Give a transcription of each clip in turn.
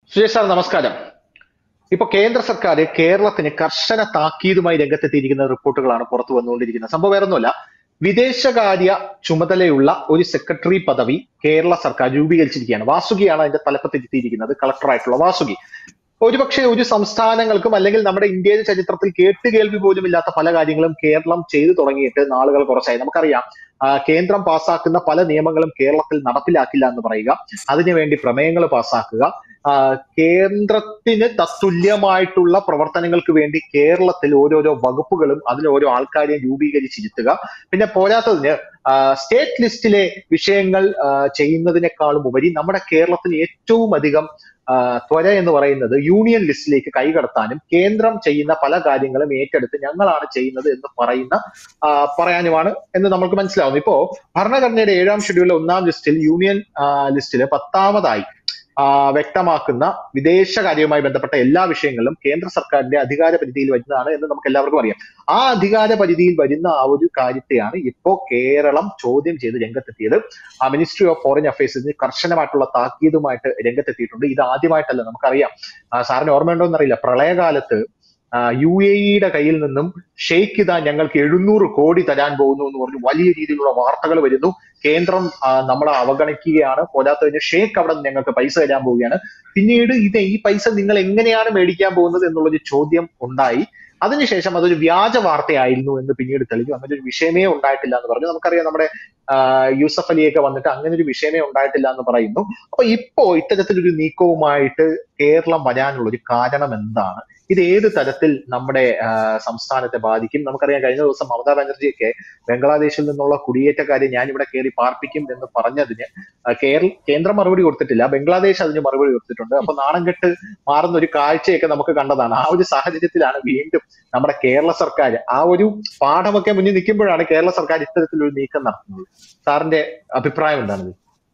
Sujay sir നമസ്കാരം ഇപ്പൊ കേന്ദ്ര സർക്കാർ കേരളത്തിന് കർശന താക്കീതുമായി രംഗത്തെത്തിയിരിക്കുന്ന റിപ്പോർട്ടുകളാണ് പുറത്തു വന്നുകൊണ്ടിരിക്കുന്നത് സംഭവം വേറൊന്നുമല്ല വിദേശകാര്യ ചുമതലയുള്ള ഒരു സെക്രട്ടറി പദവി കേരള സർക്കാർ രൂപീകരിച്ചിരിക്കുകയാണ് വാസുകിയാണ് അതിന്റെ തലപ്പത്തെത്തിയിരിക്കുന്നത് കളക്ടറായിട്ടുള്ള വാസുകി ഒരുപക്ഷെ ഒരു സംസ്ഥാനങ്ങൾക്കും അല്ലെങ്കിൽ നമ്മുടെ ഇന്ത്യയുടെ ചരിത്രത്തിൽ കേട്ടുകേൾവി പോലും ഇല്ലാത്ത പല കാര്യങ്ങളും കേരളം ചെയ്തു തുടങ്ങിയിട്ട് നാളുകൾ കുറച്ചായി നമുക്കറിയാം ആ, കേന്ദ്രം പാസ്സാക്കുന്ന പല നിയമങ്ങളും കേരളത്തിൽ നടപ്പിലാക്കില്ല എന്ന് പറയുക അതിനുവേണ്ടി പ്രമേയങ്ങൾ പാസ്സാക്കുക ആ, കേന്ദ്രത്തിന് തത്തുല്യമായിട്ടുള്ള പ്രവർത്തനങ്ങൾക്ക് വേണ്ടി കേരളത്തിൽ ഓരോരോ വകുപ്പുകളും അതിൽ ഓരോ ആൾക്കാരെയും രൂപീകരിച്ചിരുത്തുക പിന്നെ പോരാത്തതിന് സ്റ്റേറ്റ് ലിസ്റ്റിലെ വിഷയങ്ങൾ ആ, ചെയ്യുന്നതിനേക്കാളും ഉപരി നമ്മുടെ കേരളത്തിന് ഏറ്റവും അധികം ആ, ത്വര എന്ന് പറയുന്നത് യൂണിയൻ ലിസ്റ്റിലേക്ക് കൈകടത്താനും കേന്ദ്രം ചെയ്യുന്ന പല കാര്യങ്ങളും ഏറ്റെടുത്ത് ഞങ്ങളാണ് ചെയ്യുന്നത് എന്ന് പറയുന്ന ആ, പറയാനുമാണ് എന്ന് നമുക്ക് മനസ്സിലാവും ഇപ്പോ ഭരണഘടനയുടെ ഏഴാം ഷെഡ്യൂളിലെ ഒന്നാം ലിസ്റ്റിൽ യൂണിയൻ ലിസ്റ്റില് പത്താമതായി ആ, വ്യക്തമാക്കുന്ന വിദേശകാര്യവുമായി ബന്ധപ്പെട്ട എല്ലാ വിഷയങ്ങളും കേന്ദ്ര സർക്കാരിന്റെ അധികാര പരിധിയിൽ വരുന്നതാണ് എന്ന് നമുക്ക് എല്ലാവർക്കും അറിയാം ആ അധികാര പരിധിയിൽ വരുന്ന ആ ഒരു കാര്യത്തെയാണ് ഇപ്പോ കേരളം ചോദ്യം ചെയ്ത് രംഗത്തെത്തിയത് ആ മിനിസ്ട്രി ഓഫ് ഫോറിൻ അഫയേഴ്സിന് കർശനമായിട്ടുള്ള താക്കീതുമായിട്ട് രംഗത്തെത്തിയിട്ടുണ്ട് ഇത് ആദ്യമായിട്ടല്ല നമുക്കറിയാം ആ, സാറിന് ഓർമ്മയുണ്ടോ എന്നറിയില്ല പ്രളയകാലത്ത് യു എ ഇയുടെ കയ്യിൽ നിന്നും ഷെയ്ഖ് ഇതാ ഞങ്ങൾക്ക് എഴുന്നൂറ് കോടി തരാൻ പോകുന്നു എന്ന് പറഞ്ഞു വലിയ രീതിയിലുള്ള വാർത്തകൾ വരുന്നു കേന്ദ്രം ആ, നമ്മളെ അവഗണിക്കുകയാണ് പോരാത്തതിന് ഷെയ്ഖ് അവിടെ നിന്ന് ഞങ്ങൾക്ക് പൈസ തരാൻ പോവുകയാണ് പിന്നീട് ഇത് ഈ പൈസ നിങ്ങൾ എങ്ങനെയാണ് മേടിക്കാൻ പോകുന്നത് എന്നുള്ളൊരു ചോദ്യം ഉണ്ടായി അതിനുശേഷം അതൊരു വ്യാജ വാർത്തയായിരുന്നു എന്ന് പിന്നീട് തെളിഞ്ഞു അങ്ങനെ ഒരു വിഷയമേ ഉണ്ടായിട്ടില്ല എന്ന് പറഞ്ഞു നമുക്കറിയാം നമ്മുടെ ആ, യൂസഫ് അലിയൊക്കെ വന്നിട്ട് അങ്ങനെ ഒരു വിഷയമേ ഉണ്ടായിട്ടില്ല എന്ന് പറയുന്നു അപ്പൊ ഇപ്പോ ഇത്തരത്തിലൊരു നീക്കവുമായിട്ട് കേരളം വരാനുള്ള ഒരു കാരണം എന്താണ് ഇത് ഏത് തരത്തിൽ നമ്മുടെ ആ, സംസ്ഥാനത്തെ ബാധിക്കും നമുക്കറിയാം കഴിഞ്ഞ ദിവസം മമതാ ബാനർജിയൊക്കെ ബംഗ്ലാദേശിൽ നിന്നുള്ള കുടിയേറ്റക്കാരെ ഞാൻ ഇവിടെ കയറി പാർപ്പിക്കും എന്ന് പറഞ്ഞതിന് ആ, കേരള കേന്ദ്രം മറുപടി കൊടുത്തിട്ടില്ല ബംഗ്ലാദേശ് അതിന് മറുപടി കൊടുത്തിട്ടുണ്ട് അപ്പൊ നാണം കെട്ട് മാറുന്ന ഒരു കാഴ്ചയൊക്കെ നമുക്ക് കണ്ടതാണ് ആ ഒരു സാഹചര്യത്തിലാണ് വീണ്ടും നമ്മുടെ കേരള സർക്കാർ ആ ഒരു പാഠമൊക്കെ മുന്നിൽ നിൽക്കുമ്പോഴാണ് കേരള സർക്കാർ ഇത്തരത്തിലൊരു നീക്കം നടത്തുന്നത് സാറിന്റെ അഭിപ്രായം എന്താണ്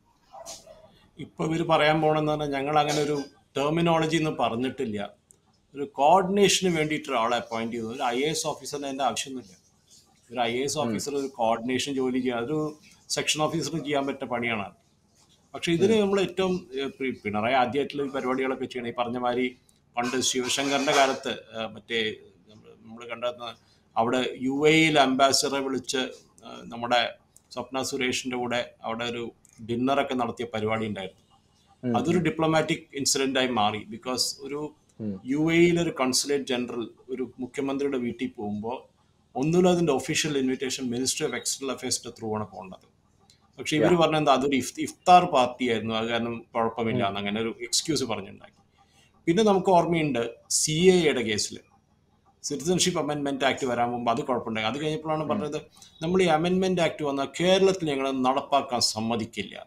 ഇപ്പൊ ഇവര് പറയാൻ പോണെന്ന് പറഞ്ഞാൽ ഞങ്ങൾ അങ്ങനെ ഒരു ടെർമിനോളജി ഒന്നും പറഞ്ഞിട്ടില്ല ഒരു കോർഡിനേഷന് വേണ്ടിയിട്ട് ഒരാളെ അപ്പോയിന്റ് ചെയ്തു ഒരു ഐ എ എസ് ഓഫീസറിന് അതിന്റെ ആവശ്യമൊന്നുമില്ല ഒരു ഐ എ എസ് ഓഫീസർ ഒരു കോർഡിനേഷൻ ജോലി ചെയ്യുക അതൊരു സെക്ഷൻ ഓഫീസറിന് ചെയ്യാൻ പറ്റുന്ന പണിയാണ് അത്. പക്ഷെ ഇതിന് നമ്മൾ ഏറ്റവും ഏഹ്, പി- പിണറായി ആദ്യമായിട്ടുള്ള ഈ പരിപാടികളൊക്കെ ചെയ്യണം ഈ പറഞ്ഞ മാതിരി പണ്ട് ശിവശങ്കറിന്റെ കാലത്ത് ഏഹ്, മറ്റേ നമ്മൾ കണ്ടെത്തുന്ന അവിടെ യു എയിൽ അംബാസിഡറെ വിളിച്ച് ഏഹ്, നമ്മുടെ സ്വപ്ന സുരേഷിന്റെ കൂടെ അവിടെ ഒരു ഡിന്നറൊക്കെ നടത്തിയ പരിപാടി ഉണ്ടായിരുന്നു അതൊരു ഡിപ്ലോമാറ്റിക് ഇൻസിഡന്റ് ആയി മാറി ബിക്കോസ് ഒരു യു എയിൽ ഒരു കൺസുലേറ്റ് ജനറൽ ഒരു മുഖ്യമന്ത്രിയുടെ വീട്ടിൽ പോകുമ്പോൾ ഒന്നുമില്ല അതിന്റെ official invitation ministry of external അഫയേഴ്സിന്റെ ത്രൂ ആണ് പോകേണ്ടത് പക്ഷെ ഇവർ പറഞ്ഞ എന്താ അതൊരു ഇഫ് ഇഫ്താർ പാർട്ടി ആയിരുന്നു അത് കാരണം കുഴപ്പമില്ല എന്ന് അങ്ങനെ ഒരു എക്സ്ക്യൂസ് പറഞ്ഞിട്ടുണ്ടാക്കി പിന്നെ നമുക്ക് ഓർമ്മയുണ്ട് സി എയുടെ കേസിൽ സിറ്റിസൺഷിപ്പ് അമെൻമെന്റ് ആക്ട് വരാൻ മുമ്പ് അത് കുഴപ്പമുണ്ടായി അത് കഴിഞ്ഞപ്പോഴാണ് പറഞ്ഞത് നമ്മൾ ഈ അമെൻമെന്റ് ആക്ട് വന്നാൽ കേരളത്തിൽ ഞങ്ങൾ നടപ്പാക്കാൻ സമ്മതിക്കില്ല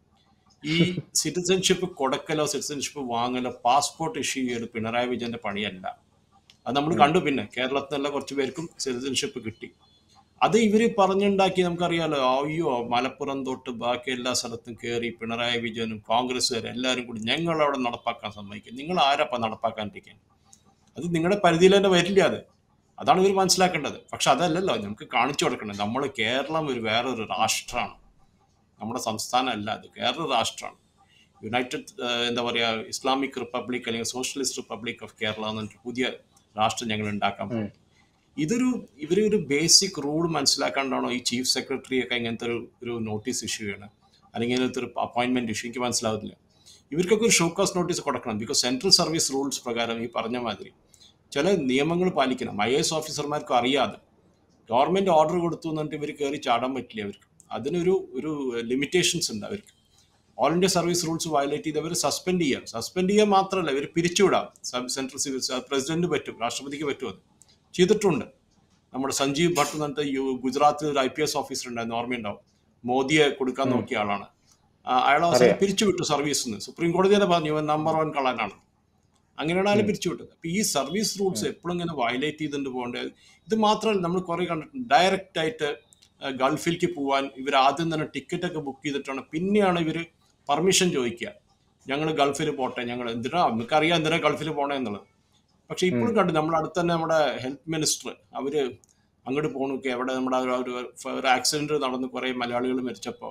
ഈ സിറ്റിസൺഷിപ്പ് കൊടുക്കലോ സിറ്റിസൺഷിപ്പ് വാങ്ങലോ പാസ്പോർട്ട് ഇഷ്യൂ ചെയ്യലോ പിണറായി വിജയന്റെ പണിയല്ല അത് നമ്മൾ കണ്ടു പിന്നെ കേരളത്തിലുള്ള കുറച്ച് പേർക്കും സിറ്റിസൺഷിപ്പ് കിട്ടി അത് ഇവര് പറഞ്ഞുണ്ടാക്കി നമുക്കറിയാലോ അയ്യോ മലപ്പുറം തൊട്ട് ബാക്കി എല്ലാ സ്ഥലത്തും കയറി പിണറായി വിജയനും കോൺഗ്രസ്സുകാരും എല്ലാവരും കൂടി ഞങ്ങൾ അവിടെ നടപ്പാക്കാൻ സമ്മതിക്കും നിങ്ങൾ ആരപ്പ നടപ്പാക്കാനിരിക്കാൻ അത് നിങ്ങളുടെ പരിധിയിൽ തന്നെ വരില്ല അത് അതാണ് ഇവർ മനസ്സിലാക്കേണ്ടത് പക്ഷെ അതല്ലല്ലോ നമുക്ക് കാണിച്ചു കൊടുക്കണം നമ്മൾ കേരളം ഒരു വേറൊരു രാഷ്ട്രമാണ് നമ്മുടെ സംസ്ഥാനമല്ല അത് വേറൊരു രാഷ്ട്രമാണ് യുണൈറ്റഡ് ഏഹ്, എന്താ പറയുക ഇസ്ലാമിക് റിപ്പബ്ലിക് അല്ലെങ്കിൽ സോഷ്യലിസ്റ്റ് റിപ്പബ്ലിക് ഓഫ് കേരള എന്നൊരു പുതിയ രാഷ്ട്രം ഞങ്ങൾ ഉണ്ടാക്കാൻ പോകും ഇതൊരു ഇവര് ഒരു ബേസിക് റൂൾ മനസ്സിലാക്കാണ്ടാണോ ഈ ചീഫ് സെക്രട്ടറി ഒക്കെ ഇങ്ങനത്തെ ഒരു ഒരു നോട്ടീസ് ഇഷ്യൂ ചെയ്യണം അല്ലെങ്കിൽ ഇങ്ങനത്തെ ഒരു അപ്പോയിന്റ്മെന്റ് ഇഷ്യൂ എനിക്ക് മനസ്സിലാവുന്നില്ല ഇവർക്കൊക്കെ ഒരു ഷോക്കാസ് നോട്ടീസ് കൊടുക്കണം ബിക്കോസ് സെൻട്രൽ സർവീസ് റൂൾസ് പ്രകാരം ഈ പറഞ്ഞ മാതിരി ചില നിയമങ്ങൾ പാലിക്കണം ഐ എസ് ഓഫീസർമാർക്കും അറിയാതെ ഗവൺമെന്റ് ഓർഡർ കൊടുത്തു എന്നിട്ട് ഇവർ കയറി ചാടാൻ പറ്റില്ല അവർക്ക് അതിനൊരു ഒരു ലിമിറ്റേഷൻസ് ഉണ്ട് അവർക്ക് all India service rules violate ചെയ്തവർ സസ്പെൻഡ് ചെയ്യാം സസ്പെൻഡ് ചെയ്യാൻ മാത്രമല്ല ഇവർ പിരിച്ചുവിടാം സബ് സെൻട്രൽ സിവിൽ പ്രസിഡന്റ് പറ്റും രാഷ്ട്രപതിക്ക് പറ്റും അത് ചെയ്തിട്ടുണ്ട് നമ്മുടെ സഞ്ജീവ് ഭട്ട് എന്ന് പറഞ്ഞിട്ട് യു- ഗുജറാത്തിൽ ഒരു ഐ പി എസ് ഓഫീസർ ഉണ്ടായിരുന്നു ഓർമ്മയുണ്ടാവും മോദിയെ കൊടുക്കാൻ നോക്കിയ ആളാണ് ആ, അയാൾ അവസാനം അറിയാം. പിരിച്ചുവിട്ടു സർവീസിൽ നിന്ന് സുപ്രീം കോടതി തന്നെ പറഞ്ഞു ഇവൻ നമ്പർ വൺ കള്ളനാണ് അങ്ങനെയാണ് അയാൾ പിരിച്ചുവിട്ടത് അപ്പൊ ഈ സർവീസ് റൂൾസ് എപ്പോഴും ഇങ്ങനെ വയലേറ്റ് ചെയ്തുകൊണ്ട് പോകേണ്ടത് ഇത് മാത്രമല്ല നമ്മൾ കുറെ കണ്ടിട്ടുണ്ട് ഡയറക്റ്റ് ആയിട്ട് ആ, ഗൾഫിലേക്ക് പോവാൻ ഇവർ ആദ്യം തന്നെ ടിക്കറ്റ് ഒക്കെ ബുക്ക് ചെയ്തിട്ടാണ് പിന്നെയാണ് ഇവർ പെർമിഷൻ ചോദിക്കുക ഞങ്ങൾ ഗൾഫിൽ പോട്ടെ ഞങ്ങൾ എന്തിനാ നമുക്കറിയാം എന്തിനാ ഗൾഫിൽ പോണേ എന്നുള്ളത് പക്ഷെ ഇപ്പോഴും കണ്ടു നമ്മൾ അടുത്ത് തന്നെ നമ്മുടെ ഹെൽത്ത് മിനിസ്റ്റർ അവര് അങ്ങോട്ട് പോകണൊക്കെ എവിടെ നമ്മുടെ ആ ഒരു ഒരു ആക്സിഡന്റ് നടന്ന് കുറെ മലയാളികൾ മരിച്ചപ്പോൾ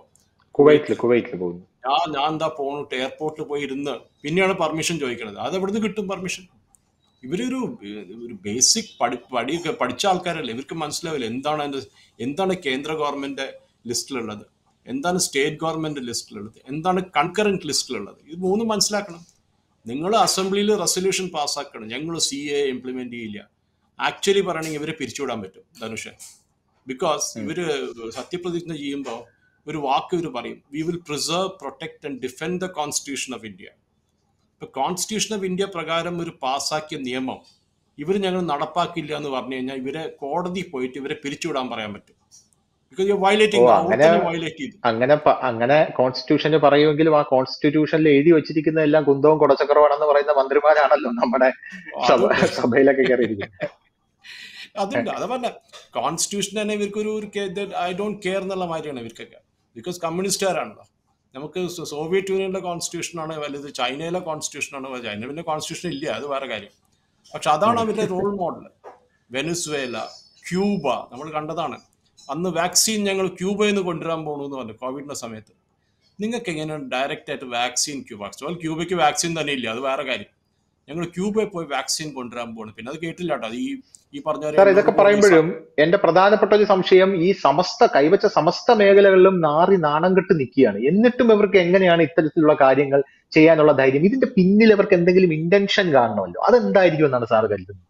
കുവൈറ്റില് കുവൈറ്റില് പോകുന്നു ഞാൻ ഞാൻ എന്താ പോണിട്ട് എയർപോർട്ടിൽ പോയി ഇരുന്ന് പിന്നെയാണ് പെർമിഷൻ ചോദിക്കണത് അത് എവിടുന്ന് കിട്ടും പെർമിഷൻ ഇവരൊരു ഒരു ബേസിക് പഠി പഠി പഠിച്ച ആൾക്കാരല്ലേ ഇവർക്ക് മനസ്സിലാവില്ല എന്താണ് അതിന്റെ എന്താണ് കേന്ദ്ര ഗവൺമെന്റ് ലിസ്റ്റിലുള്ളത് എന്താണ് സ്റ്റേറ്റ് ഗവൺമെന്റ് ലിസ്റ്റിലുള്ളത് എന്താണ് കൺകറന്റ് ലിസ്റ്റിലുള്ളത് ഇത് മൂന്നും മനസ്സിലാക്കണം നിങ്ങൾ അസംബ്ലിയിൽ റെസൊല്യൂഷൻ പാസ്സാക്കണം ഞങ്ങൾ സി എ ഇംപ്ലിമെന്റ് ചെയ്യില്ല ആക്ച്വലി പറയണമെങ്കിൽ ഇവരെ പിരിച്ചുവിടാൻ പറ്റും ധനുഷ് ബിക്കോസ് ഇവര് സത്യപ്രതിജ്ഞ ചെയ്യുമ്പോൾ ഒരു വാക്ക് ഇവർ പറയും we will preserve protect and defend the constitution of India ഇപ്പൊ കോൺസ്റ്റിറ്റ്യൂഷൻ ഓഫ് ഇന്ത്യ പ്രകാരം ഒരു പാസ്സാക്കിയ നിയമം ഇവർ ഞങ്ങൾ നടപ്പാക്കില്ല എന്ന് പറഞ്ഞു കഴിഞ്ഞാൽ ഇവരെ കോടതി പോയിട്ട് ഇവരെ പിരിച്ചുവിടാൻ പറയാൻ പറ്റും ബിക്കോസ് യു ഓ വയലേറ്റിംഗ് അങ്ങനെ വയലേറ്റ് ചെയ്തു അങ്ങനെ പ- അങ്ങനെ കോൺസ്റ്റിറ്റ്യൂഷനിൽ പറയുമെങ്കിലും ആ കോൺസ്റ്റിറ്റ്യൂഷനിൽ എഴുതി വെച്ചിരിക്കുന്ന എല്ലാം കുന്തവും കുടച്ചക്രമാണെന്ന് പറയുന്ന മന്ത്രിമാരാണല്ലോ നമ്മുടെ സഭ അതുണ്ട് സഭയിലൊക്കെ കയറിയിരിക്കുന്നത് അതുണ്ട് അതാ പറഞ്ഞ കോൺസ്റ്റിറ്റ്യൂഷൻ തന്നെ ഇവർക്കൊരു ഒരു ഐ ഡോണ്ട് കെയർ എന്നുള്ള മാതിരിയാണ് ഇവർക്കൊക്കെ ബിക്കോസ് കമ്മ്യൂണിസ്റ്റുകാരാണല്ലോ നമുക്ക് സോ- സോവിയറ്റ് യൂണിയനിലെ കോൺസ്റ്റിറ്റ്യൂഷൻ ആണ് വലുത് ചൈനയിലെ കോൺസ്റ്റിറ്റ്യൂഷൻ ആണ് വലുത്. ചൈന പിന്നെ കോൺസ്റ്റിറ്റ്യൂഷൻ ഇല്ല അത് വേറെ കാര്യം പക്ഷെ അതാണ് അവരുടെ റോൾ മോഡൽ വെനുസ്വേല ക്യൂബ നമ്മൾ കണ്ടതാണ് അന്ന് വാക്സിൻ ഞങ്ങൾ ക്യൂബയിൽ നിന്ന് കൊണ്ടുവരാൻ പോകണു എന്ന് പറഞ്ഞു കോവിഡിന്റെ സമയത്ത് നിങ്ങൾക്ക് എങ്ങനെയാണ് ഡയറക്റ്റ് ആയിട്ട് വാക്സിൻ ക്യൂബ well, ക്യൂബയ്ക്ക് വാക്സിൻ തന്നെ ഇല്ല അത് വേറെ കാര്യം ഞങ്ങൾ ക്യൂബയിൽ പോയി വാക്സിൻ കൊണ്ടുവരാൻ പോകണം പിന്നെ അത് കേട്ടില്ല കേട്ടോ അത് ഈ ഈ പറഞ്ഞ ഒരു സാർ എണ്ണൂറ് ഇതൊക്കെ കോടി സ- പറയുമ്പോഴും എന്റെ പ്രധാനപ്പെട്ട ഒരു സംശയം ഈ സമസ്ത കൈവച്ച സമസ്ത മേഖലകളിലും നാറി നാണം കെട്ട് നിൽക്കുകയാണ് എന്നിട്ടും ഇവർക്ക് എങ്ങനെയാണ് ഇത്തരത്തിലുള്ള കാര്യങ്ങൾ ചെയ്യാനുള്ള ധൈര്യം ഇതിന്റെ പിന്നിൽ ഇവർക്ക് എന്തെങ്കിലും ഇന്റൻഷൻ കാണണമല്ലോ അതെന്തായിരിക്കും എന്നാണ് സാർ കരുതുന്നത്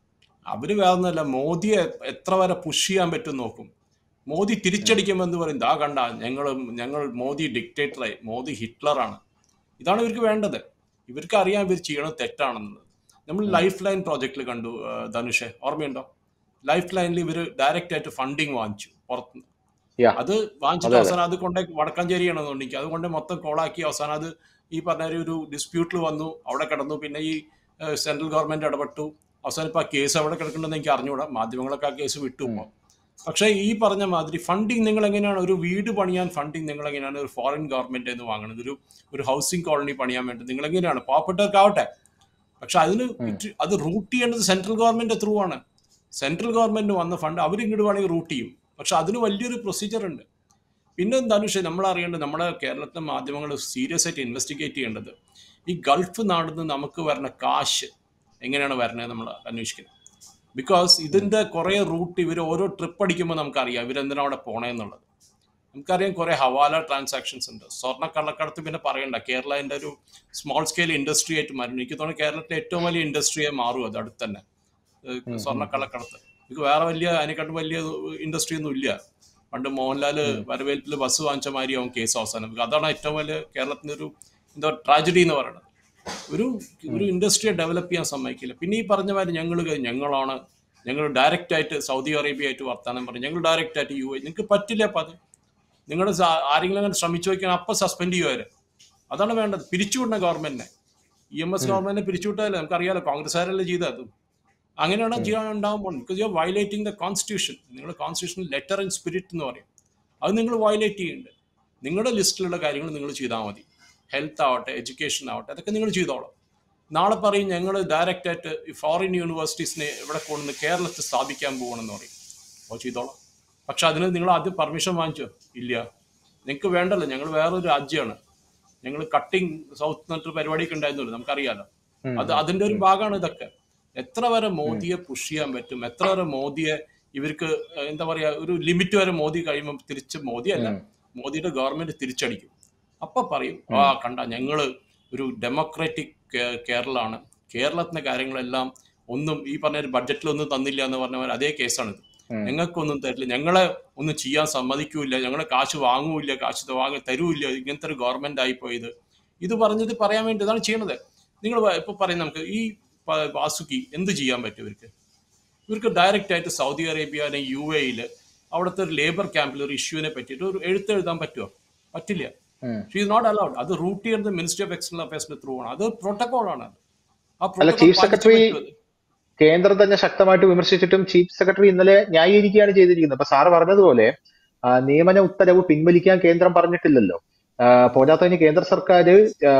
അവര് വേറൊന്നുമല്ല മോദിയെ എത്ര വരെ പുഷ് ചെയ്യാൻ പറ്റും നോക്കും മോദി തിരിച്ചടിക്കുമെന്ന് പറയും ദാ കണ്ട ഞങ്ങൾ ഞങ്ങൾ മോദി ഡിക്റ്റേറ്ററായി മോദി ഹിറ്റ്ലറാണ് ഇതാണ് ഇവർക്ക് വേണ്ടത് ഇവർക്ക് അറിയാം ഇവർ ചെയ്യണത് തെറ്റാണെന്നത് നമ്മൾ ലൈഫ് ലൈൻ പ്രോജക്റ്റിൽ കണ്ടു ആ, ധനുഷെ ഓർമ്മയുണ്ടോ ലൈഫ് ലൈനിൽ ഇവർ ഡയറക്റ്റ് ആയിട്ട് ഫണ്ടിങ് വാങ്ങിച്ചു പുറത്തുനിന്ന് യാ അത് വാങ്ങിച്ചിട്ട് അതെ അതെ അവസാനം അത് കൊണ്ടേ വടക്കാഞ്ചേരിയാണെന്നുണ്ടെങ്കിൽ അത് കൊണ്ട് മൊത്തം കോളാക്കി അവസാനം അത് ഈ പറഞ്ഞ ഒരു- ഒരു ഡിസ്പ്യൂട്ടിൽ വന്നു അവിടെ കിടന്നു പിന്നെ ഈ സെൻട്രൽ ഗവൺമെന്റ് ഇടപെട്ടു അവസാനം ഇപ്പൊ ആ കേസ് അവിടെ കിടക്കണമെന്ന് എനിക്ക് അറിഞ്ഞുകൂടാ മാധ്യമങ്ങളൊക്കെ ആ കേസ് വിട്ടു ഉം. ഇപ്പോൾ പക്ഷേ ഈ പറഞ്ഞ മാതിരി ഫണ്ടിങ് നിങ്ങൾ എങ്ങനെയാണ് ഒരു വീട് പണിയാൻ ഫണ്ടിങ് നിങ്ങൾ എങ്ങനെയാണ് ഒരു ഫോറിൻ ഗവൺമെന്റ് എന്ന് വാങ്ങുന്നത് ഒരു ഒരു ഹൗസിംഗ് കോളനി പണിയാൻ വേണ്ടി നിങ്ങൾ എങ്ങനെയാണ് പാവപ്പെട്ടവർക്കാവട്ടെ പക്ഷെ അതിന് ഉം. ഇറ്റ് അത് റൂട്ട് ചെയ്യേണ്ടത് സെൻട്രൽ ഗവൺമെന്റ് ത്രൂ ആണ് സെൻട്രൽ ഗവൺമെന്റ് വന്ന ഫണ്ട് അവർ ഇങ്ങോട്ട് വേണമെങ്കിൽ റൂട്ട് ചെയ്യും പക്ഷെ അതിന് വലിയൊരു പ്രൊസീജിയർ ഉണ്ട് പിന്നെ ധനുഷ് നമ്മൾ അറിയേണ്ടത് നമ്മുടെ കേരളത്തിലെ മാധ്യമങ്ങൾ സീരിയസ് ആയിട്ട് ഇൻവെസ്റ്റിഗേറ്റ് ചെയ്യേണ്ടത് ഈ ഗൾഫ് നാട്ടിൽ നിന്ന് നമുക്ക് വരുന്ന കാശ് എങ്ങനെയാണ് വരണത് നമ്മൾ അന്വേഷിക്കുന്നത് ബിക്കോസ് ഇതിന്റെ കുറെ റൂട്ട് ഇവർ ഓരോ ട്രിപ്പ് അടിക്കുമ്പോൾ നമുക്കറിയാം ഇവരെന്തിനാണ് അവിടെ പോണേന്നുള്ളത് നമുക്കറിയാം കുറെ ഹവാല ട്രാൻസാക്ഷൻസ് ഉണ്ട് സ്വർണ്ണ കള്ളക്കടത്ത് പിന്നെ പറയണ്ട കേരള എൻ്റെ ഒരു സ്മോൾ സ്കെയിൽ ഇൻഡസ്ട്രി ആയിട്ട് മാറി എനിക്ക് തോന്നുന്നു കേരളത്തിലെ ഏറ്റവും വലിയ ഇൻഡസ്ട്രിയായി മാറും അത് അടുത്ത് തന്നെ ഏഹ് ഉം, സ്വർണ്ണ ഉം, കള്ളക്കടത്ത് ഇത് വേറെ വലിയ അതിനെക്കാട്ടും വലിയ ഇൻഡസ്ട്രി ഒന്നും ഇല്ല പണ്ട് മോഹൻലാൽ ഉം. വരവേൽപ്പിൽ ബസ് വാങ്ങിച്ച മാതിരി ആവും കേസ് അവസാനം അതാണ് ഏറ്റവും വലിയ കേരളത്തിന്റെ ഒരു എന്താ ട്രാജഡി എന്ന് പറയുന്നത് ഒരു ഒരു ഉം. ഇൻഡസ്ട്രിയെ ഡെവലപ്പ് ചെയ്യാൻ സമ്മതിക്കില്ല പിന്നെ ഈ പറഞ്ഞ മാതിരി ഞങ്ങൾ ഞങ്ങളാണ് ഞങ്ങൾ ഡയറക്റ്റ് ആയിട്ട് സൗദി അറേബ്യ ആയിട്ട് വർത്താനം പറയും ഞങ്ങൾ ഡയറക്റ്റ് ആയിട്ട് യു എ നിങ്ങൾക്ക് പറ്റില്ല അപ്പം അത് നിങ്ങൾ ആരെങ്കിലും അങ്ങനെ ശ്രമിച്ചു വയ്ക്കാൻ അപ്പം സസ്പെൻഡ് ചെയ്യുവരെ അതാണ് വേണ്ടത് പിരിച്ചുവിടണ ഗവൺമെന്റിനെ ഇ എം എസ് ഉം. ഗവൺമെന്റിനെ പിരിച്ചുവിട്ടാലേ നമുക്കറിയാലോ കോൺഗ്രസ്സുകാരല്ലേ ചെയ്തത് അത് അങ്ങനെയാണ് ഉം. ചെയ്യാൻ ഉണ്ടാകാൻ പോകുന്നത് because you violating the constitution നിങ്ങൾ കോൺസ്റ്റിറ്റ്യൂഷൻ ലെറ്റർ ആൻഡ് സ്പിരിറ്റ് എന്ന് പറയും അത് നിങ്ങൾ വയലേറ്റ് ചെയ്യുന്നുണ്ട് നിങ്ങളുടെ ലിസ്റ്റിലുള്ള കാര്യങ്ങൾ നിങ്ങൾ ചെയ്താൽ മതി ഹെൽത്ത് ആവട്ടെ എഡ്യൂക്കേഷൻ ആവട്ടെ അതൊക്കെ നിങ്ങൾ ചെയ്തോളാം നാളെ പറയും ഞങ്ങൾ ഡയറക്റ്റ് ആയിട്ട് ഈ ഫോറിൻ യൂണിവേഴ്സിറ്റീസിനെ ഇവിടെ കൊണ്ടുവന്ന് കേരളത്തിൽ സ്ഥാപിക്കാൻ പോകണമെന്ന് പറയും അപ്പോൾ ചെയ്തോളാം പക്ഷെ അതിന് നിങ്ങൾ ആദ്യം പെർമിഷൻ വാങ്ങിച്ചോ ഇല്ല നിങ്ങൾക്ക് വേണ്ടല്ലോ ഞങ്ങൾ വേറൊരു രാജ്യമാണ് ഞങ്ങൾ കട്ടിങ് സൗത്ത് എന്നിട്ട് പരിപാടിയൊക്കെ ഉണ്ടായിരുന്നല്ലോ നമുക്കറിയാലോ ഉം, അത് ഉം, അതിന്റെ ഒരു ഉം, ഭാഗമാണ് ഇതൊക്കെ എത്ര വരെ ഉം. മോദിയെ പുഷ് ചെയ്യാൻ പറ്റും എത്ര വരെ മോദിയെ ഇവർക്ക് ഏഹ്, എന്താ പറയാ ഒരു ലിമിറ്റ് വരെ മോദി കഴിയുമ്പോൾ തിരിച്ച് മോദിയല്ല ഉം, മോദിയുടെ ഗവൺമെന്റ് തിരിച്ചടിക്കും അപ്പൊ പറയും ആ ഉം. കണ്ട ഞങ്ങള് ഒരു ഡെമോക്രാറ്റിക് കേരളമാണ് കേരളത്തിന്റെ കാര്യങ്ങളെല്ലാം ഒന്നും ഈ പറഞ്ഞ ഒരു ബഡ്ജറ്റിലൊന്നും തന്നില്ല എന്ന് പറഞ്ഞ പോലെ അതേ കേസാണിത് ഉം. ഞങ്ങൾക്കൊന്നും തരില്ല ഞങ്ങളെ ഒന്നും ചെയ്യാൻ സമ്മതിക്കൂല ഞങ്ങളെ കാശ് വാങ്ങൂല്ല കാശ് വാങ്ങ തരൂല്ല ഇങ്ങനത്തെ ഒരു ഗവൺമെന്റ് ആയിപ്പോയത് ഇത് പറഞ്ഞത് പറയാൻ വേണ്ടി ഇതാണ് ചെയ്യണത് നിങ്ങൾ ഇപ്പൊ പറയും നമുക്ക് ഈ പ- വാസുക്കി എന്ത് ചെയ്യാൻ പറ്റും ഇവർക്ക് ഇവർക്ക് ഡയറക്റ്റ് ആയിട്ട് സൗദി അറേബ്യ അല്ലെങ്കിൽ യു എയിൽ അവിടുത്തെ ഒരു ലേബർ ക്യാമ്പിൽ ഒരു ഇഷ്യൂവിനെ പറ്റിയിട്ട് ഒരു എഴുത്ത് എഴുതാൻ പറ്റുമോ പറ്റില്ല ഉം. ഷീ ഈസ് നോട്ട് അലൗഡ് അത് റൂട്ട് ചെയ്യുന്നത് മിനിസ്ട്രി ഓഫ് എക്സ്റ്റേണൽ അഫയേഴ്സിന്റെ ത്രൂ ആണ് അത് പ്രോട്ടോകോൾ ആണ് അത് ആ അല്ല പ്രോട്ടോകോൾ ചീഫ് പാലിച്ചേ സെക്രട്ടറി പറ്റൂ അത് കേന്ദ്രം തന്നെ ശക്തമായിട്ട് വിമർശിച്ചിട്ടും ചീഫ് സെക്രട്ടറി ഇന്നലെ ന്യായീകരിക്കുകയാണ് ചെയ്തിരിക്കുന്നത് അപ്പൊ സാറ് പറഞ്ഞതുപോലെ ആ, നിയമന ഉത്തരവ് പിൻവലിക്കാൻ കേന്ദ്രം പറഞ്ഞിട്ടില്ലല്ലോ ആ, പോരാത്തതിന് കേന്ദ്ര സർക്കാർ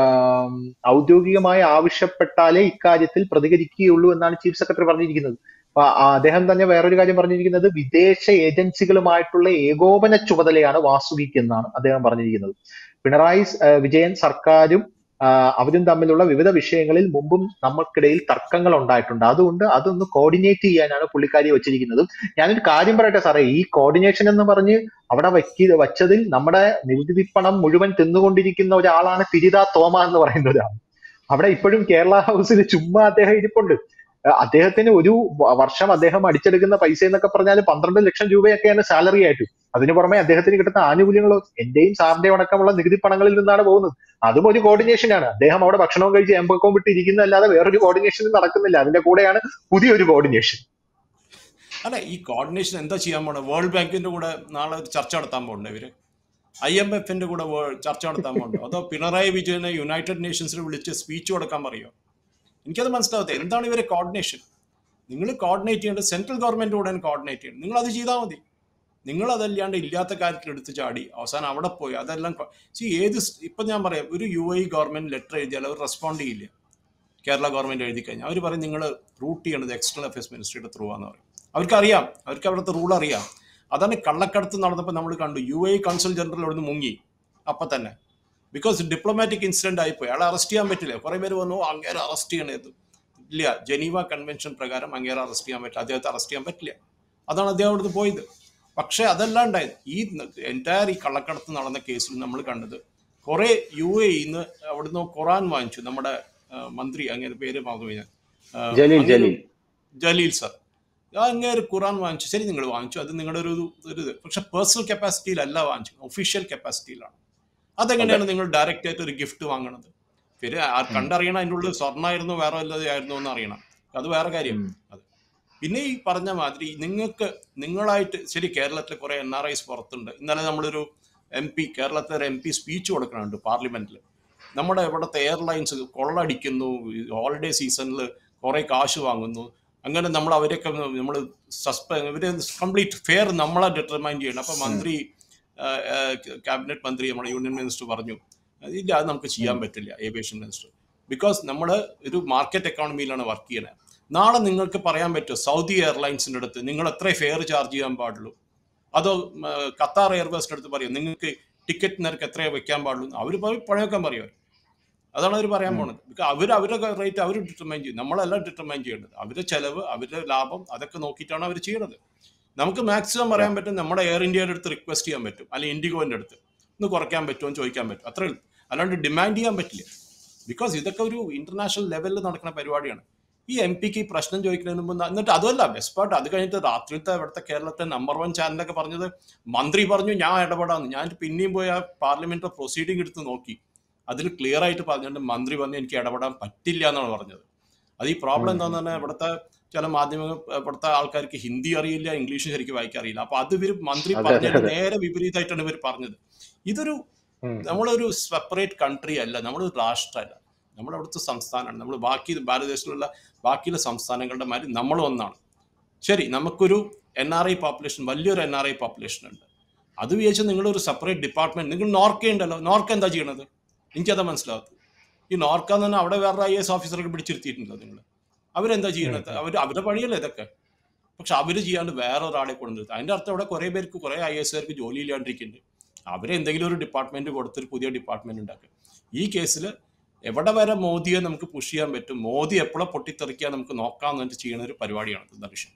ഔദ്യോഗികമായി ആവശ്യപ്പെട്ടാലേ ഇക്കാര്യത്തിൽ പ്രതികരിക്കുകയുള്ളൂ എന്നാണ് ചീഫ് സെക്രട്ടറി പറഞ്ഞിരിക്കുന്നത് അപ്പൊ ആ- അദ്ദേഹം തന്നെ വേറൊരു കാര്യം പറഞ്ഞിരിക്കുന്നത് വിദേശ ഏജൻസികളുമായിട്ടുള്ള ഏകോപന ചുമതലയാണ് വാസുകിക്ക് എന്നാണ് അദ്ദേഹം പറഞ്ഞിരിക്കുന്നത് പിണറായി സ്- ആ, വിജയൻ സർക്കാരും ആ, അവരും തമ്മിലുള്ള വിവിധ വിഷയങ്ങളിൽ മുമ്പും നമ്മൾക്കിടയിൽ തർക്കങ്ങൾ ഉണ്ടായിട്ടുണ്ട് അതുകൊണ്ട് അതൊന്ന് കോർഡിനേറ്റ് ചെയ്യാനാണ് പുള്ളിക്കാരി വെച്ചിരിക്കുന്നത് ഞാനൊരു കാര്യം പറയട്ടെ സാറേ ഈ കോർഡിനേഷൻ എന്ന് പറഞ്ഞ് അവിടെ വയ്ക്കി വച്ചതിൽ നമ്മുടെ നികുതി പണം മുഴുവൻ തിന്നുകൊണ്ടിരിക്കുന്ന ഒരാളാണ് തിരിത തോമ എന്ന് പറയുന്ന ഒരാൾ അവിടെ ഇപ്പോഴും കേരള ഹൗസിൽ ചുമ്മാ അദ്ദേഹം ഇരിപ്പുണ്ട് അഹ് അദ്ദേഹത്തിന് ഒരു വ- വർഷം അദ്ദേഹം അടിച്ചെടുക്കുന്ന പൈസ എന്നൊക്കെ പറഞ്ഞാൽ പന്ത്രണ്ട് ലക്ഷം രൂപയൊക്കെയാണ് സാലറി ആയിട്ട് അതിനു പുറമെ അദ്ദേഹത്തിന് കിട്ടുന്ന ആനുകൂല്യങ്ങളോ എന്റെയും സാറിന്റെയും അടക്കമുള്ള നികുതി പണങ്ങളിൽ നിന്നാണ് പോകുന്നത് അതും ഒരു കോർഡിനേഷൻ ആണ് അദ്ദേഹം അവിടെ ഭക്ഷണവും കഴിച്ച് എമ്പക്കവും വിട്ട് ഇരിക്കുന്നതല്ലാതെ വേറൊരു കോർഡിനേഷൻ നടക്കുന്നില്ല അതിന്റെ കൂടെയാണ് പുതിയൊരു കോർഡിനേഷൻ അല്ല ഈ കോർഡിനേഷൻ എന്താ ചെയ്യാൻ പോണേ വേൾഡ് ബാങ്കിന്റെ കൂടെ നാളെ ഒരു ചർച്ച നടത്താൻ പോകണ്ടേ ഇവര് ഐ എം എഫിന്റെ കൂടെ വേ- ചർച്ച നടത്താൻ പോകണ്ടോ അതോ പിണറായി വിജയനെ യുണൈറ്റഡ് നേഷൻസിൽ വിളിച്ച് സ്പീച്ച് കൊടുക്കാൻ പറയോ എനിക്കത് മനസ്സിലാവത്തെ എന്താണ് ഇവരെ കോർഡിനേഷൻ നിങ്ങൾ കോർഡിനേറ്റ് ചെയ്യേണ്ടത് സെൻട്രൽ ഗവൺമെന്റ് കൂടെ കോർഡിനേറ്റ് ചെയ്യണം നിങ്ങൾ അത് ചെയ്താൽ മതി നിങ്ങൾ അതല്ലാണ്ട് ഇല്ലാത്ത കാര്യത്തിൽ എടുത്ത് ചാടി അവസാനം അവിടെ പോയി അതെല്ലാം സി ഏത് സ്- ഇപ്പൊ ഞാൻ പറയാം ഒരു യു ഐ ഗവൺമെന്റ് ലെറ്റർ എഴുതിയാൽ അവർ റെസ്പോണ്ട് ചെയ്യില്ല കേരള ഗവൺമെന്റ് എഴുതി കഴിഞ്ഞാൽ അവർ പറയും നിങ്ങൾ റൂട്ട് ചെയ്യണത് എക്സ്റ്റേണൽ അഫയേഴ്സ് മിനിസ്ട്രിയുടെ ത്രൂ ആണെന്ന് പറയും അവർക്കറിയാം അവർക്ക് അവിടുത്തെ റൂൾ അറിയാം അതാണ് കള്ളക്കടത്ത് നടന്നപ്പോൾ നമ്മൾ കണ്ടു യു എ കൗൺസിൽ ജനറൽ അവിടുന്ന് മുങ്ങി അപ്പം തന്നെ ബിക്കോസ് ഡിപ്ലോമാറ്റിക് ഇൻസിഡന്റ് ആയിപ്പോയി അയാളെ അറസ്റ്റ് ചെയ്യാൻ പറ്റില്ല കുറെ പേര് പറഞ്ഞു "ഓ, അങ്ങേരെ അറസ്റ്റ് ചെയ്യണത് ഇല്ല ജനീവ കൺവെൻഷൻ പ്രകാരം അങ്ങേരെ അറസ്റ്റ് ചെയ്യാൻ പറ്റില്ല അദ്ദേഹത്തെ അറസ്റ്റ് ചെയ്യാൻ പറ്റില്ല അതാണ് അദ്ദേഹം അവിടുന്ന് പോയത് പക്ഷേ അതല്ല ഉണ്ടായത് ഈ എൻറ്റയർ ഈ കള്ളക്കടത്ത് നടന്ന കേസിൽ നമ്മൾ കണ്ടത് കുറെ യു എ ഇന്ന് അവിടുന്ന് ഖുറാൻ വാങ്ങിച്ചു നമ്മുടെ ആ, മന്ത്രി അങ്ങനെ പേര് മറന്നു ഞാൻ ആ, ജലീൽ അങ്ങനെ ജലീൽ ജലീൽ സർ അങ്ങേര് ഖുറാൻ വാങ്ങിച്ചു ശരി നിങ്ങൾ വാങ്ങിച്ചു അത് നിങ്ങളുടെ ഒരു ഒരു ഇത് പക്ഷെ പേഴ്സണൽ കപ്പാസിറ്റിയിലല്ല വാങ്ങിച്ചു ഒഫീഷ്യൽ കപ്പാസിറ്റിയിലാണ് അതെങ്ങനെയാണ് നിങ്ങൾ ഡയറക്റ്റ് ആയിട്ട് ഒരു ഗിഫ്റ്റ് വാങ്ങണത് പിന്നെ ആ കണ്ടറിയണം അതിൻ്റെ ഉള്ളിൽ സ്വർണ്ണമായിരുന്നു വേറെ വല്ലതും ആയിരുന്നു എന്ന് അറിയണം അത് വേറെ കാര്യം ഉം. അത് പിന്നെ ഈ പറഞ്ഞ മാതിരി നിങ്ങൾക്ക് നിങ്ങളായിട്ട് ശരി കേരളത്തിൽ കുറെ എൻ ആർ ഐസ് പുറത്തുണ്ട് ഇന്നലെ നമ്മളൊരു എം പി കേരളത്തിലെ ഒരു എം പി സ്പീച്ച് കൊടുക്കുന്നുണ്ട് പാർലമെന്റിൽ നമ്മുടെ ഇവിടുത്തെ എയർലൈൻസ് കൊള്ളടിക്കുന്നു ഹോളിഡേ സീസണിൽ കുറെ കാശ് വാങ്ങുന്നു അങ്ങനെ നമ്മൾ അവരെയൊക്കെ നമ്മൾ സസ്പെ ഇവര് കംപ്ലീറ്റ് ഫെയർ നമ്മളെ ഡിറ്റർമൈൻ ചെയ്യണം അപ്പൊ മന്ത്രി ക്യാബിനറ്റ് മന്ത്രി നമ്മുടെ യൂണിയൻ മിനിസ്റ്റർ പറഞ്ഞു ഇല്ല അത് നമുക്ക് ചെയ്യാൻ പറ്റില്ല ഏവിയേഷൻ മിനിസ്റ്റർ ബിക്കോസ് നമ്മൾ ഒരു മാർക്കറ്റ് എക്കോണമിയിലാണ് വർക്ക് ചെയ്യുന്നത് നാളെ നിങ്ങൾക്ക് പറയാൻ പറ്റുമോ സൗദി എയർലൈൻസിൻ്റെ അടുത്ത് നിങ്ങൾ എത്ര ഫെയർ ചാർജ് ചെയ്യാൻ പാടുള്ളൂ അതോ ഉം, ഖത്താർ എയർവേസിൻ്റെ അടുത്ത് പറയും നിങ്ങൾക്ക് ടിക്കറ്റ് നിരക്ക് എത്രയാണ് വെക്കാൻ പാടുള്ളൂ അവർ പഴയൊക്കെ പറയും അതാണ് അവർ പറയാൻ ഉം. പോണത് ബിക്കോസ് അവർ അവരുടെ റേറ്റ് അവർ ഡിറ്റർമൈൻ ചെയ്യും നമ്മളല്ല ഡിറ്റർമൈൻ ചെയ്യേണ്ടത് അവരുടെ ചെലവ് അവരുടെ ലാഭം അതൊക്കെ നോക്കിയിട്ടാണ് അവർ ചെയ്യണത് നമുക്ക് മാക്സിമം പറയാൻ പറ്റും നമ്മുടെ എയർ ഇന്ത്യയുടെ അടുത്ത് റിക്വസ്റ്റ് ചെയ്യാൻ പറ്റും അല്ലെങ്കിൽ ഇൻഡിഗോന്റെ അടുത്ത് ഒന്ന് കുറയ്ക്കാൻ പറ്റുമോ എന്ന് ചോദിക്കാൻ പറ്റും അത്രേ ഉള്ളൂ അല്ലാണ്ട് ഡിമാൻഡ് ചെയ്യാൻ പറ്റില്ല ബിക്കോസ് ഇതൊക്കെ ഒരു ഇന്റർനാഷണൽ ലെവലിൽ നടക്കുന്ന പരിപാടിയാണ് ഈ എം പിക്ക് ഈ പ്രശ്നം ചോദിക്കുന്നതിന് മുമ്പ് ന- എന്നിട്ട് അതുമല്ല ബെസ്റ്റ് പാർട്ട് അത് കഴിഞ്ഞിട്ട് രാത്രിത്തെ ഇവിടുത്തെ കേരളത്തെ നമ്പർ വൺ ചാനലൊക്കെ പറഞ്ഞത് മന്ത്രി പറഞ്ഞു ഞാൻ ഇടപെടാന്ന് ഞാൻ പിന്നെയും പോയി ആ പാർലമെന്റ് പ്രൊസീഡിംഗ് എടുത്ത് നോക്കി അതിൽ ക്ലിയർ ആയിട്ട് പറഞ്ഞിട്ട് മന്ത്രി പറഞ്ഞു എനിക്ക് ഇടപെടാൻ പറ്റില്ല എന്നാണ് പറഞ്ഞത് അത് ഈ പ്രോബ്ലം ഉം, എന്താന്ന് ഉം, പറഞ്ഞാൽ ഇവിടുത്തെ ചില മാധ്യമങ്ങൾ ഇവിടുത്തെ ആൾക്കാർക്ക് ഹിന്ദി അറിയില്ല ഇംഗ്ലീഷ് ശരിക്കും വായിക്കാൻ അറിയില്ല അപ്പൊ അത് ഇവർ മന്ത്രി അതെ അതെ പറഞ്ഞതിന് അതെ നേരെ വിപരീതമായിട്ടാണ് ഇവർ പറഞ്ഞത് ഇതൊരു ഉം. നമ്മളൊരു സെപ്പറേറ്റ് കൺട്രി അല്ല നമ്മളൊരു രാഷ്ട്രമല്ല നമ്മൾ അവിടുത്തെ സംസ്ഥാനമാണ് നമ്മൾ ബാക്കി ഭാരതദേശത്തിലുള്ള ബാക്കിയുള്ള സംസ്ഥാനങ്ങളുടെ മാതിരി നമ്മളും ഒന്നാണ് ശരി നമുക്കൊരു എൻ ആർ ഐ പോപ്പുലേഷൻ വലിയൊരു എൻ ആർ ഐ പോപ്പുലേഷൻ ഉണ്ട് അത് വിചാരിച്ച് നിങ്ങളൊരു സെപ്പറേറ്റ് ഡിപ്പാർട്ട്മെന്റ് നിങ്ങൾ നോർക്ക ഉണ്ടല്ലോ നോർക്ക എന്താ ചെയ്യണത് എനിക്കതാ മനസ്സിലാവത്ത് ഈ നോർക്ക എന്ന് പറഞ്ഞാൽ അവിടെ വേറെ ഐ എസ് ഓഫീസറൊക്കെ പിടിച്ചിരുത്തിയിട്ടുണ്ടല്ലോ നിങ്ങൾ അവരെന്താ ഉം, ചെയ്യണത് ഉം. അവർ അവരുടെ പണിയല്ലേ ഇതൊക്കെ പക്ഷെ അവർ ചെയ്യാണ്ട് വേറെ ഒരാളെ കൊണ്ടുവരുന്നത് അതിന്റെ അർത്ഥം ഇവിടെ കുറെ പേർക്ക് കുറെ ഐ എസ് കാർക്ക് ജോലി ഇല്ലാണ്ടിരിക്കുന്നുണ്ട് അവരെ എന്തെങ്കിലും ഒരു ഡിപ്പാർട്ട്മെന്റ് കൊടുത്തൊരു പുതിയ ഡിപ്പാർട്ട്മെന്റ് ഉണ്ടാക്കുക ഈ കേസിൽ എവിടെ വരെ മോദിയെ നമുക്ക് പുഷ് ചെയ്യാൻ പറ്റും മോദി എപ്പോഴും പൊട്ടിത്തെറിക്കാൻ നമുക്ക് നോക്കാം എന്നിട്ട് ചെയ്യുന്ന ഒരു പരിപാടിയാണ് ഇത് ദർശൻ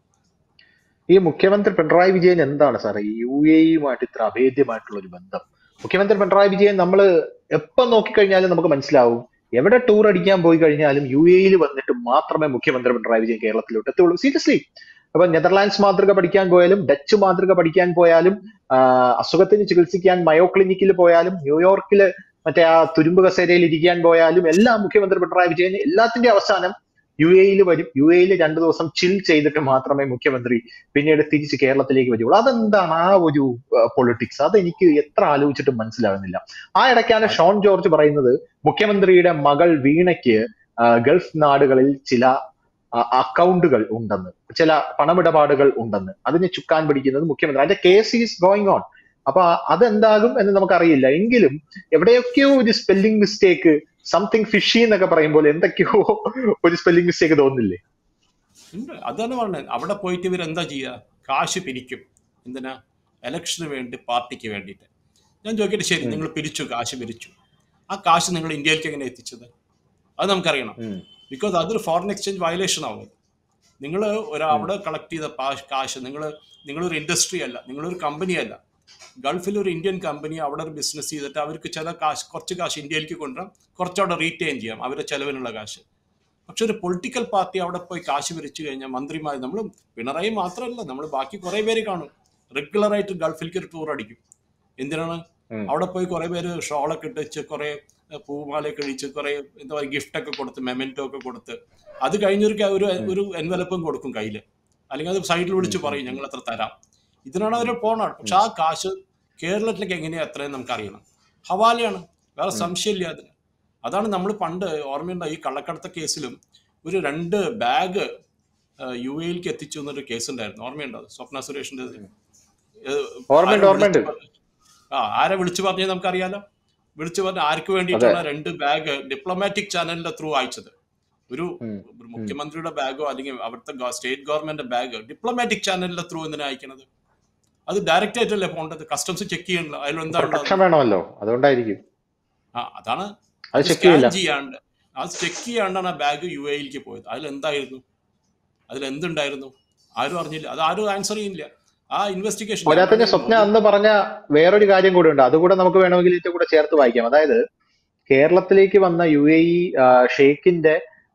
ഈ മുഖ്യമന്ത്രി പിണറായി വിജയൻ എന്താണ് സാറേ ഈ യു എയുമായിട്ട് ഇത്ര അഭേദ്യമായിട്ടുള്ള ഒരു ബന്ധം മുഖ്യമന്ത്രി പിണറായി വിജയൻ നമ്മൾ എപ്പം നോക്കിക്കഴിഞ്ഞാലും നമുക്ക് മനസ്സിലാവും എവിടെ ടൂർ അടിക്കാൻ പോയി കഴിഞ്ഞാലും യു എയിൽ വന്നിട്ട് മാത്രമേ മുഖ്യമന്ത്രി പിണറായി വിജയൻ കേരളത്തിലോട്ട് എത്തുള്ളൂ സീരിയസ്ലി അപ്പൊ നെതർലാൻഡ്സ് മാതൃക പഠിക്കാൻ പോയാലും ഡച്ച് മാതൃക പഠിക്കാൻ പോയാലും ആ, അസുഖത്തിന് ചികിത്സിക്കാൻ മയോ ക്ലിനിക്കിൽ പോയാലും ന്യൂയോർക്കില് മറ്റേ ആ തുരുമ്പ് കസേരയിൽ ഇരിക്കാൻ പോയാലും എല്ലാം മുഖ്യമന്ത്രി പിണറായി വിജയൻ എല്ലാത്തിന്റെ അവസാനം യു എയിൽ വരും യു എയിൽ രണ്ടു ദിവസം ചിൽ ചെയ്തിട്ട് മാത്രമേ മുഖ്യമന്ത്രി പിന്നീട് തിരിച്ച് കേരളത്തിലേക്ക് വരുള്ളൂ അതെന്താണ് ആ ഒരു പൊളിറ്റിക്സ് അതെനിക്ക് എത്ര ആലോചിച്ചിട്ടും മനസ്സിലാകുന്നില്ല ആ ഇടയ്ക്കാണ് ഷോൺ ജോർജ് പറയുന്നത് മുഖ്യമന്ത്രിയുടെ മകൾ വീണയ്ക്ക് ആ, ഗൾഫ് നാടുകളിൽ ചില അക്കൗണ്ടുകൾ ഉണ്ടെന്ന് ചില പണമിടപാടുകൾ ഉണ്ടെന്ന് അതിന് ചുക്കാൻ പിടിക്കുന്നത് മുഖ്യമന്ത്രി അതിന്റെ കേസ് ഈസ് ഗോയിങ് ഓൺ അപ്പൊ അതെന്താകും എന്ന് നമുക്കറിയില്ല എങ്കിലും എവിടെയൊക്കെയോ ഒരു സ്പെല്ലിംഗ് മിസ്റ്റേക്ക് സംതിങ് ഫിഷി എന്നൊക്കെ പറയുമ്പോൾ എന്തൊക്കെയോ ഒരു സ്പെല്ലിംഗ് മിസ്റ്റേക്ക് തോന്നുന്നില്ലേ ഉണ്ട് അതാണ് പറഞ്ഞത് അവിടെ പോയിട്ട് ഇവർ എന്താ ചെയ്യുക കാശ് പിരിക്കും എന്തിനാ ഇലക്ഷന് വേണ്ടി പാർട്ടിക്ക് വേണ്ടിയിട്ട് ഞാൻ ചോദിക്കട്ടെ ശരി നിങ്ങൾ പിരിച്ചു കാശ് പിരിച്ചു ആ കാശ് നിങ്ങൾ ഇന്ത്യയിലേക്ക് എങ്ങനെ എത്തിച്ചത് അത് നമുക്കറിയണം ഉം. ബിക്കോസ് അതൊരു ഫോറിൻ എക്സ്ചേഞ്ച് വയലേഷൻ ആവും നിങ്ങൾ ഒരു അവിടെ കളക്ട് ചെയ്ത പാ- കാശ് നിങ്ങൾ നിങ്ങളൊരു ഇൻഡസ്ട്രി അല്ല നിങ്ങളൊരു കമ്പനി അല്ല ഗൾഫിൽ ഒരു ഇന്ത്യൻ കമ്പനി അവിടെ ഒരു ബിസിനസ് ചെയ്തിട്ട് അവർക്ക് ചില കാശ് കുറച്ച് കാശ് ഇന്ത്യയിലേക്ക് കൊണ്ടുവരാം കുറച്ചവിടെ റീറ്റെയിൻ ചെയ്യാം അവരുടെ ചെലവിനുള്ള കാശ് പക്ഷെ ഒരു പൊളിറ്റിക്കൽ പാർട്ടി അവിടെ പോയി കാശ് പിരിച്ചു കഴിഞ്ഞാൽ മന്ത്രിമാർ നമ്മൾ പിണറായി മാത്രമല്ല നമ്മൾ ബാക്കി കുറേ പേര് കാണും റെഗുലറായിട്ട് ഗൾഫിലേക്ക് ഒരു ടൂർ അടിക്കും എന്തിനാണ് ഉം. അവിടെ പോയി കുറേ പേര് ഷോളൊക്കെ ഇട്ടിച്ച് കുറേ ഏഹ്, പൂമാലയൊക്കെ ഇടിച്ച് കുറേ എന്താ പറയുക ഗിഫ്റ്റൊക്കെ കൊടുത്ത് മെമെൻറ്റോ ഒക്കെ കൊടുത്ത് അത് കഴിഞ്ഞൊരു ക- ഒരു ഒരു എൻവലപ്പും കൊടുക്കും കയ്യിൽ അല്ലെങ്കിൽ അത് സൈഡിൽ വിളിച്ച് പറയും ഞങ്ങൾ എത്ര തരാം ഇതിനാണ് അവർ പോണത് പക്ഷെ ആ കാശ് കേരളത്തിലേക്ക് എങ്ങനെയാ എത്രയും നമുക്ക് അറിയണം ഹവാലയാണ് വേറെ സംശയമില്ല അതിന് അതാണ് നമ്മൾ പണ്ട് ഓർമ്മയുണ്ട ഈ കള്ളക്കടത്ത കേസിലും ഒരു രണ്ട് ബാഗ് യു എയിലേക്ക് എത്തിച്ചു എന്നൊരു കേസ് ഉണ്ടായിരുന്നു ഓർമ്മയുണ്ടോ അത്? സ്വപ്ന സുരേഷിന്റെ ഏഹ്, ഓർമ്മയുണ്ട് ആരോ ഓർമ്മയുണ്ട് വിളിച്ച് ആ ആരെ വിളിച്ചു പറഞ്ഞത് നമുക്കറിയാലോ വിളിച്ചു പറഞ്ഞ ആർക്ക് വേണ്ടിയിട്ടുള്ള രണ്ട് ബാഗ് ഡിപ്ലോമാറ്റിക് ചാനലിന്റെ ത്രൂ അയച്ചത് ഒരു ഉം. ഒരു മുഖ്യമന്ത്രിയുടെ ബാഗോ അല്ലെങ്കിൽ അവിടുത്തെ സ്റ്റേറ്റ് ഗവൺമെന്റ് ബാഗ് ഡിപ്ലോമാറ്റിക് ചാനലിന്റെ ത്രൂ എന്തിനാ അയക്കണത് അത് ഡയറക്റ്റ് ആയിട്ടല്ലേ പോകേണ്ടത് കസ്റ്റംസ് ചെക്ക് ചെയ്യണല്ലോ അതിൽ എന്താ ഉള്ളത് പ്രൊട്ടക്ഷൻ വേണമല്ലോ അതുകൊണ്ടായിരിക്കും ആ അതാണ് അത് ചെക്ക് സ്കാൻ ചെയ്യില്ല ചെയ്യാണ്ട് അത് ചെക്ക് ചെയ്യാണ്ടാണ് ആ ബാഗ് യു എയിലേക്ക് പോയത് അതിൽ എന്തായിരുന്നു അതിൽ എന്തുണ്ടായിരുന്നു ആരും അറിഞ്ഞില്ല അത് ആരും ആൻസർ ചെയ്യുന്നില്ല ആ ഇൻവെസ്റ്റിഗേഷൻ പോരാത്തതിന് സ്വപ്ന അന്ന് പറഞ്ഞ വേറൊരു കാര്യം കൂടെ ഉണ്ട് അതുകൂടെ നമുക്ക് വേണമെങ്കിൽ ഇതിന്റെ കൂടെ ചേർത്ത് വായിക്കാം അതായത് കേരളത്തിലേക്ക് വന്ന യു എ ഇ ഷെയ്ഖിന്റെ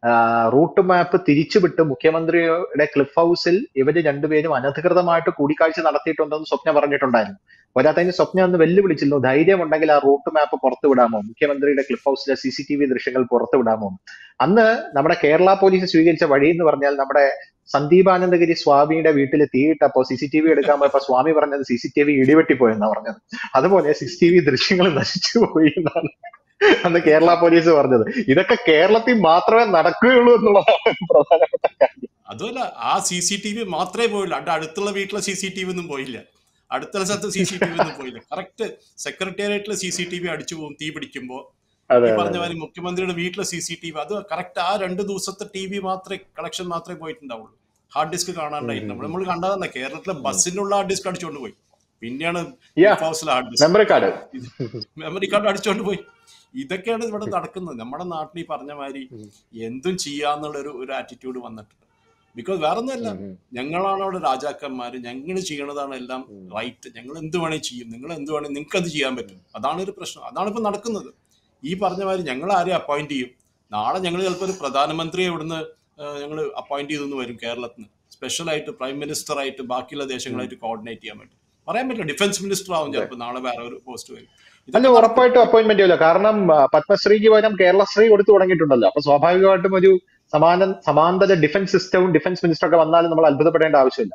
റൂട്ട് മാപ്പ് തിരിച്ചുവിട്ട് മുഖ്യമന്ത്രിയുടെ ക്ലിഫ് ഹൗസിൽ ഇവര് രണ്ടുപേരും അനധികൃതമായിട്ട് കൂടിക്കാഴ്ച നടത്തിയിട്ടുണ്ടെന്ന് സ്വപ്ന പറഞ്ഞിട്ടുണ്ടായിരുന്നു പോരാത്തതിന് സ്വപ്ന അന്ന് വെല്ലുവിളിച്ചിരുന്നു ധൈര്യമുണ്ടെങ്കിൽ ആ റൂട്ട് മാപ്പ് പുറത്തു വിടാമോ മുഖ്യമന്ത്രിയുടെ ക്ലിഫ് ഹൗസിലെ സി സി ടി വി ദൃശ്യങ്ങൾ പുറത്തു വിടാമോ അന്ന് നമ്മുടെ കേരള പോലീസ് സ്വീകരിച്ച വഴി എന്ന് പറഞ്ഞാൽ നമ്മുടെ സന്ദീപാനന്ദഗിരി സ്വാമിയുടെ വീട്ടിൽ തീയിട്ടപ്പോ സി സി ടി വി എടുക്കാൻ പോയപ്പോ സ്വാമി പറഞ്ഞത് സി സി ടി വി ഇടിവെട്ടിപ്പോയെന്നാ പറഞ്ഞത് അതുപോലെ സി സി ടി വി ദൃശ്യങ്ങൾ നശിച്ചു പോയി എന്നാണ് അന്ന് കേരള പോലീസ് പറഞ്ഞത് ഇതൊക്കെ കേരളത്തിൽ മാത്രമേ നടക്കുകയുള്ളൂ എന്നുള്ളതാണ് പ്രധാനപ്പെട്ട കാര്യം അതുമല്ല ആ സി സി ടി വി മാത്രമേ പോയില്ല അവിടെ അടുത്തുള്ള വീട്ടിലെ സി സി ടി വി ഒന്നും പോയില്ല അടുത്തുള്ള സ്ഥലത്ത് സി സി ടി വി ഒന്നും പോയില്ല കറക്റ്റ് സെക്രട്ടേറിയറ്റിലെ സി സി ടി വി അടിച്ചു പോകും തീ പിടിക്കുമ്പോ അതെ ഈ പറഞ്ഞ മാതിരി മുഖ്യമന്ത്രിയുടെ വീട്ടിലെ സി സി ടി വി അത് കറക്റ്റ് ആ രണ്ട് ദിവസത്തെ ടി വി മാത്രമേ കളക്ഷൻ മാത്രമേ പോയിട്ടുണ്ടാവുള്ളൂ ഹാർഡ് ഡിസ്ക് കാണാണ്ടായിട്ടുണ്ട് നമ്മൾ കണ്ടതല്ല കേരളത്തിലെ ബസ്സിനുള്ള ഹാർഡ് ഡിസ്ക് അടിച്ചുകൊണ്ട് പോയി പിന്നെയാണ് Yeah. ഹൗസിലെ hard disk memory card memory card അടിച്ചോണ്ട് പോയി ഇതൊക്കെയാണ് ഇവിടെ നടക്കുന്നത് നമ്മുടെ നാട്ടിൽ ഈ പറഞ്ഞ മാതിരി എന്തും ചെയ്യാന്നുള്ള ഒരു ഒരു ആറ്റിറ്റ്യൂഡ് വന്നിട്ടുണ്ട് ബിക്കോസ് വേറെ ഒന്നുമല്ല ഞങ്ങളാണ് അവിടെ രാജാക്കന്മാര് ഞങ്ങൾ ചെയ്യണതാണ് എല്ലാം റൈറ്റ് ഞങ്ങൾ എന്ത് വേണേൽ ചെയ്യും നിങ്ങൾ എന്ത് വേണേൽ നിങ്ങൾക്ക് അത് ചെയ്യാൻ പറ്റും അതാണ് ഒരു പ്രശ്നം അതാണ് ഇപ്പൊ നടക്കുന്നത് ഈ പറഞ്ഞ മാതിരി ഞങ്ങൾ ആരെ അപ്പോയിന്റ് ചെയ്യും നാളെ ഞങ്ങൾ ചിലപ്പോൾ ഒരു പ്രധാനമന്ത്രിയെ ഇവിടുന്ന് ഞങ്ങൾ അപ്പോയിന്റ് ചെയ്തെന്ന് വരും കേരളത്തിൽ നിന്ന് സ്പെഷ്യലായിട്ട് പ്രൈം മിനിസ്റ്റർ ആയിട്ട് ബാക്കിയുള്ള ദേശങ്ങളായിട്ട് കോർഡിനേറ്റ് ചെയ്യാൻ പറ്റും പറയാൻ പറ്റില്ല ഡിഫൻസ് മിനിസ്റ്റർ ആവും ചിലപ്പോൾ നാളെ വേറെ ഒരു പോസ്റ്റ് വരും അല്ല ഉറപ്പായിട്ടും അപ്പോയിന്റ്മെന്റ് ഇല്ല കാരണം ആ, പത്മശ്രീക്ക് പകരം കേരളശ്രീ കൊടുത്തു തുടങ്ങിയിട്ടുണ്ടല്ലോ അപ്പൊ സ്വാഭാവികമായിട്ടും ഒരു സമാന സമാന്തര ഡിഫൻസ് സിസ്റ്റവും ഡിഫൻസ് മിനിസ്റ്റർ ഒക്കെ വന്നാലും നമ്മൾ അത്ഭുതപ്പെടേണ്ട ആവശ്യമില്ല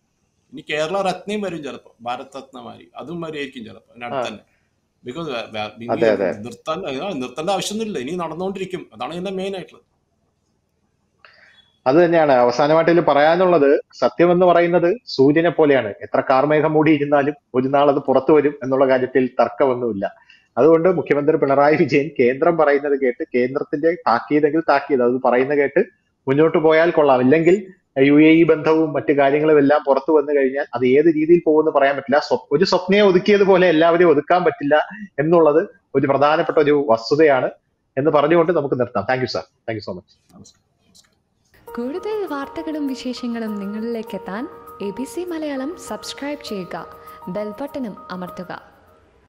ഇനി കേരള രത്നയും വരും ചിലപ്പോൾ ഭാരത് രത്നമാരി അതും വരുമായിരിക്കും ചിലപ്പോൾ അതിനടുത്ത് തന്നെ ബിക്കോസ് അതെ, അതെ. നിർത്താൻ ആ, നിർത്തേണ്ട ആവശ്യമൊന്നുമില്ല ഇനി നടന്നുകൊണ്ടിരിക്കും അതാണ് ഇതിന്റെ മെയിൻ ആയിട്ടുള്ളത് അത് തന്നെയാണ് അവസാനമായിട്ട് ഇതിൽ പറയാനുള്ളത് സത്യം എന്ന് പറയുന്നത് സൂര്യനെ പോലെയാണ് എത്ര കാർമേഘം മൂടിയിരുന്നാലും ഒരു നാൾ അത് പുറത്തു വരും എന്നുള്ള കാര്യത്തിൽ തർക്കമൊന്നുമില്ല അതുകൊണ്ട് മുഖ്യമന്ത്രി പിണറായി വിജയൻ കേന്ദ്രം പറയുന്നത് കേട്ട് കേന്ദ്രത്തിന്റെ താക്കീതെങ്കിൽ താക്കീത് അത് പറയുന്ന കേട്ട് മുന്നോട്ട് പോയാൽ കൊള്ളാം ഇല്ലെങ്കിൽ യു എ ഇ ബന്ധവും മറ്റു കാര്യങ്ങളും എല്ലാം പുറത്തു വന്നു കഴിഞ്ഞാൽ അത് ഏത് രീതിയിൽ പോകുമെന്ന് പറയാൻ പറ്റില്ല സ്വ- ഒരു സ്വപ്നയെ ഒതുക്കിയതുപോലെ എല്ലാവരെയും ഒതുക്കാൻ പറ്റില്ല എന്നുള്ളത് ഒരു പ്രധാനപ്പെട്ട ഒരു വസ്തുതയാണ് എന്ന് പറഞ്ഞുകൊണ്ട് നമുക്ക് നിർത്താം thank you sir thank you so much നമസ്കാരം കൂടുതൽ വാർത്തകളും വിശേഷങ്ങളും നിങ്ങളിലേക്ക് എത്താൻ A B C Malayalam subscribe ചെയ്യുക ബെൽബട്ടനും അമർത്തുക